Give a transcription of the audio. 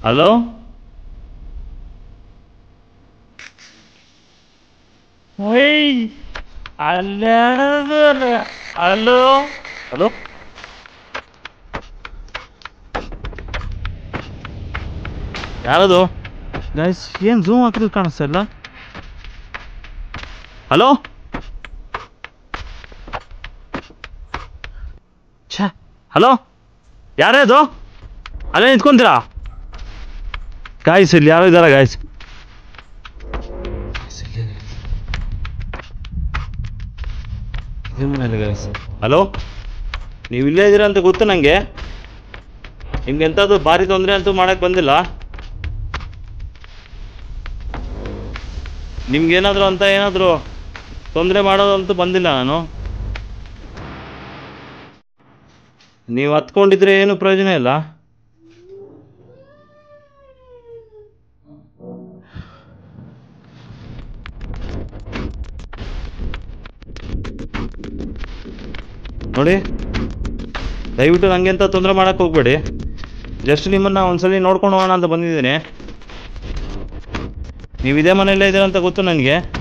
hello ಓಯ್ ಅಲ್ಲ hello hello ಯಾರದು ಗೈಸ್ ಏನು ಝೂಮ್ ಹಾಕಿದ್ರು ಕಾಣಿಸ್ತಾ ಇಲ್ಲ ಹಲೋ ಛೇ ಹಲೋ ಯಾರೇ ಅದು ಅಲ್ಲೇ ನಿಂತ್ಕೊಂತೀರಾ ಗಾಯ್ಸ್ ಇಲ್ಲಿ ಯಾರು ಇದ್ದಾರಾ ಗಾಯ್ಸ್ ಹಲೋ ನೀವು ಇಲ್ಲೇ ಇದ್ದೀರಾ ಅಂತ ಗೊತ್ತು ನನಗೆ ನಿಮ್ಗೆ ಎಂಥದ್ದು ಭಾರಿ ತೊಂದರೆ ಅಂತೂ ಮಾಡಕ್ಕೆ ಬಂದಿಲ್ಲ ನಿಮ್ಗೇನಾದರೂ ಅಂತ ಏನಾದರೂ ತೊಂದರೆ ಮಾಡೋದಂತೂ ಬಂದಿಲ್ಲ ನಾನು ನೀವು ಹತ್ಕೊಂಡಿದ್ರೆ ಏನು ಪ್ರಯೋಜನ ಇಲ್ಲ ನೋಡಿ ದಯವಿಟ್ಟು ನನಗೆ ಅಂತ ತೊಂದರೆ ಮಾಡೋಕ್ಕೆ ಹೋಗ್ಬೇಡಿ ಜಸ್ಟ್ ನಿಮ್ಮನ್ನು ಒಂದ್ಸಲಿ ನೋಡ್ಕೊಂಡು ಹೋಗೋಣ ಅಂತ ಬಂದಿದ್ದೀನಿ ನೀವು ಇದೇ ಮನೆಯಲ್ಲೇ ಇದ್ದೀರ ಅಂತ ಗೊತ್ತು ನನಗೆ